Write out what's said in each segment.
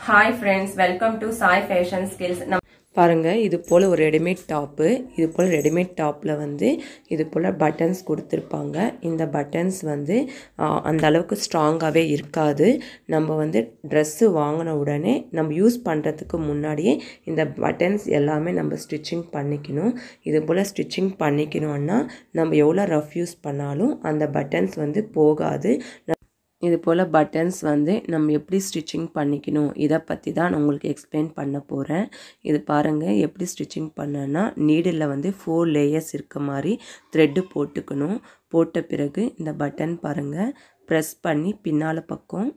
hi friends welcome to Sai fashion skills நம்ம பாருங்கள் இது போல் ஒரு ரெடிமேட் டாப்பு இது போல் ரெடிமேட் டாப்பில் வந்து இது போல் பட்டன்ஸ் கொடுத்துருப்பாங்க இந்த பட்டன்ஸ் வந்து ஆ, அந்த அளவுக்கு ஸ்ட்ராங்காகவே இருக்காது நம்ம வந்து ட்ரெஸ்ஸு வாங்கின உடனே நம்ம யூஸ் பண்ணுறதுக்கு முன்னாடியே இந்த பட்டன்ஸ் எல்லாமே நம்ம ஸ்டிச்சிங் பண்ணிக்கணும் இது போல் ஸ்டிச்சிங் பண்ணிக்கணும்னா நம்ம எவ்வளோ ரஃப் யூஸ் பண்ணாலும் அந்த பட்டன்ஸ் வந்து போகாது இது போல் பட்டன்ஸ் வந்து நம்ம எப்படி ஸ்டிச்சிங் பண்ணிக்கணும் இதை பற்றி தான் நான் உங்களுக்கு எக்ஸ்பிளைன் பண்ண போகிறேன் இது பாருங்கள் எப்படி ஸ்டிச்சிங் பண்ணேன்னா நீடில் வந்து ஃபோர் லேயர்ஸ் இருக்க மாதிரி த்ரெட்டு போட்டுக்கணும் போட்ட பிறகு இந்த பட்டன் பாருங்கள் ப்ரெஸ் பண்ணி பின்னால் பக்கம்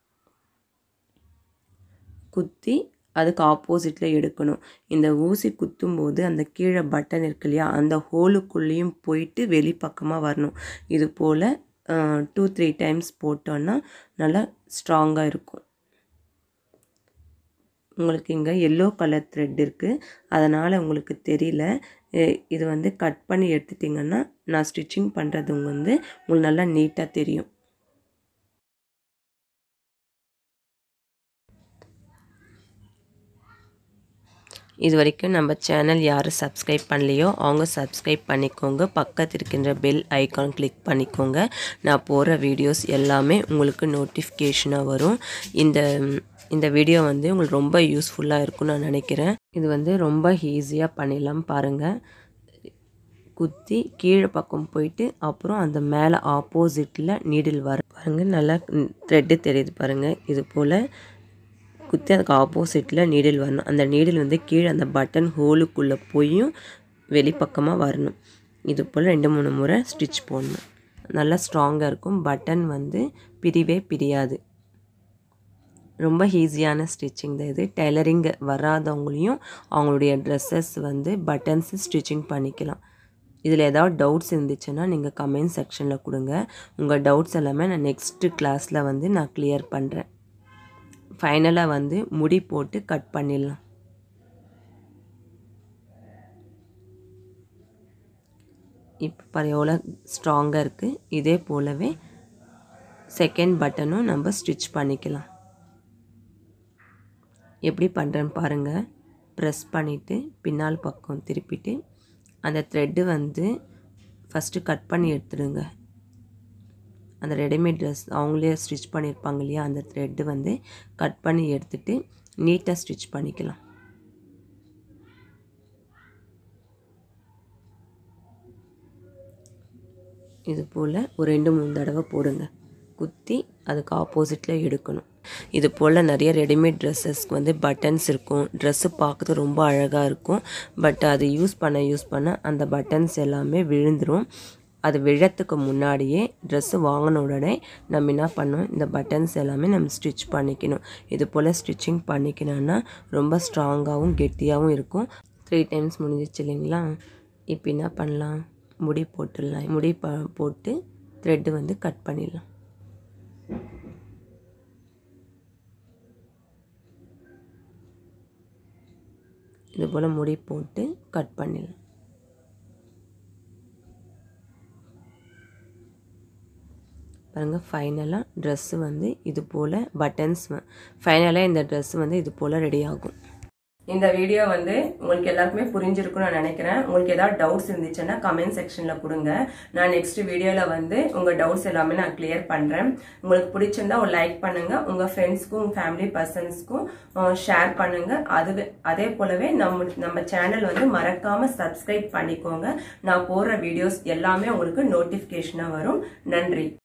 குத்தி அதுக்கு ஆப்போசிட்டில் எடுக்கணும் இந்த ஊசி குத்தும்போது அந்த கீழே பட்டன் இருக்கு இல்லையா அந்த ஹோலுக்குள்ளேயும் போயிட்டு வெளிப்பக்கமாக வரணும் இது போல் டூ த்ரீ டைம்ஸ் போட்டோன்னா நல்லா ஸ்ட்ராங்காக இருக்கும் உங்களுக்கு இங்கே எல்லோ கலர் த்ரெட் இருக்குது அதனால் உங்களுக்கு தெரியல எ- இது வந்து கட் பண்ணி எடுத்துட்டிங்கன்னா நான் ஸ்டிச்சிங் பண்ணுறது வந்து உங்களுக்கு நல்லா நீட்டாக தெரியும் இது வரைக்கும் நம்ம சேனல் யாரும் சப்ஸ்கிரைப் பண்ணலையோ அவங்க சப்ஸ்கிரைப் பண்ணிக்கோங்க பக்கத்து இருக்கின்ற பெல் ஐகான் கிளிக் பண்ணிக்கோங்க நான் போகிற வீடியோஸ் எல்லாமே உங்களுக்கு நோட்டிஃபிகேஷனாக வரும் இந்த இந்த வீடியோ வந்து உங்களுக்கு ரொம்ப யூஸ்ஃபுல்லாக இருக்கும்னு நான் நினைக்கிறேன் இது வந்து ரொம்ப ஈஸியாக பண்ணிடலாம் பாருங்கள் குத்தி கீழே பக்கம் போயிட்டு அப்புறம் அந்த மேலே ஆப்போசிட்டில் நீடில் வர பாருங்கள் நல்லா த்ரெட்டு தெரியுது பாருங்கள் இது போல் குத்தி அதுக்கு ஆப்போசிட்டில் நீடில் வரணும் அந்த நீடில் வந்து கீழே அந்த பட்டன் ஹோலுக்குள்ளே போயும் வெளிப்பக்கமாக வரணும் இது போல் ரெண்டு மூணு முறை ஸ்டிச் போடணும் நல்லா ஸ்ட்ராங்காக இருக்கும் பட்டன் வந்து பிரிவே பிரியாது ரொம்ப ஈஸியான ஸ்டிச்சிங் தான் இது டெய்லரிங் வராதவங்களையும் அவங்களுடைய ட்ரெஸ்ஸஸ் வந்து பட்டன்ஸு ஸ்டிச்சிங் பண்ணிக்கலாம் இதில் ஏதாவது டவுட்ஸ் இருந்துச்சுன்னா நீங்கள் கமெண்ட் செக்ஷனில் கொடுங்க உங்கள் டவுட்ஸ் எல்லாமே நான் நெக்ஸ்ட்டு கிளாஸில் வந்து நான் கிளியர் பண்ணுறேன் ஃபைனலாக வந்து முடி போட்டு கட் பண்ணிடலாம் இப்போ பாரு எவ்வளோ ஸ்ட்ராங்காக இருக்குது இதே போலவே செகண்ட் பட்டனும் நம்ம ஸ்டிச் பண்ணிக்கலாம் எப்படி பண்ணுறேன்னு பாருங்கள் ப்ரெஸ் பண்ணிவிட்டு பின்னால் பக்கம் திருப்பிட்டு அந்த த்ரெட்டு வந்து ஃபஸ்ட்டு கட் பண்ணி எடுத்துடுங்க அந்த ரெடிமேட் ட்ரெஸ் அவங்களே ஸ்டிச் பண்ணியிருப்பாங்க இல்லையா அந்த த்ரெட்டு வந்து கட் பண்ணி எடுத்துட்டு நீட்டாக ஸ்டிச் பண்ணிக்கலாம் இது போல் ஒரு ரெண்டு மூணு தடவை போடுங்க குத்தி அதுக்கு ஆப்போசிட்டில் எடுக்கணும் இது போல் நிறைய ரெடிமேட் ட்ரெஸ்ஸஸ்க்கு வந்து பட்டன்ஸ் இருக்கும் ட்ரெஸ்ஸு பார்க்கறது ரொம்ப அழகாக இருக்கும் பட் அது யூஸ் பண்ண யூஸ் பண்ண அந்த பட்டன்ஸ் எல்லாமே விழுந்துரும் அது விழத்துக்கு முன்னாடியே ட்ரெஸ்ஸு வாங்கின உடனே நம்ம என்ன பண்ணோம் இந்த பட்டன்ஸ் எல்லாமே நம்ம ஸ்டிச் பண்ணிக்கணும் இது போல் ஸ்டிச்சிங் பண்ணிக்கணும்னா ரொம்ப ஸ்ட்ராங்காகவும் கெட்டியாகவும் இருக்கும் த்ரீ டைம்ஸ் முடிஞ்சிச்சு இல்லைங்களா இப்போ என்ன பண்ணலாம் முடி போட்டுடலாம் முடி ப போட்டு த்ரெட்டு வந்து கட் பண்ணிடலாம் இது போல் முடி போட்டு கட் பண்ணிடலாம் பாருங்கள் ஃபைனலாக ட்ரெஸ்ஸு வந்து இது போல் பட்டன்ஸ் ஃபைனலாக இந்த ட்ரெஸ் வந்து இது போல் ரெடி ஆகும் இந்த வீடியோ வந்து உங்களுக்கு எல்லாருக்குமே புரிஞ்சிருக்கும்னு நான் நினைக்கிறேன் உங்களுக்கு ஏதாவது டவுட்ஸ் இருந்துச்சுன்னா கமெண்ட் செக்ஷன்ல கொடுங்க நான் நெக்ஸ்ட் வீடியோல வந்து உங்க டவுட்ஸ் எல்லாமே நான் கிளியர் பண்றேன் உங்களுக்கு பிடிச்சிருந்தா ஒரு லைக் பண்ணுங்க உங்க ஃப்ரெண்ட்ஸ்க்கும் உங்க ஃபேமிலி பர்சன்ஸ்க்கும் ஷேர் பண்ணுங்க அதுவே அதே போலவே நம்ம நம்ம சேனல் வந்து மறக்காம சப்ஸ்கிரைப் பண்ணிக்கோங்க நான் போடுற வீடியோஸ் எல்லாமே உங்களுக்கு நோட்டிபிகேஷனா வரும் நன்றி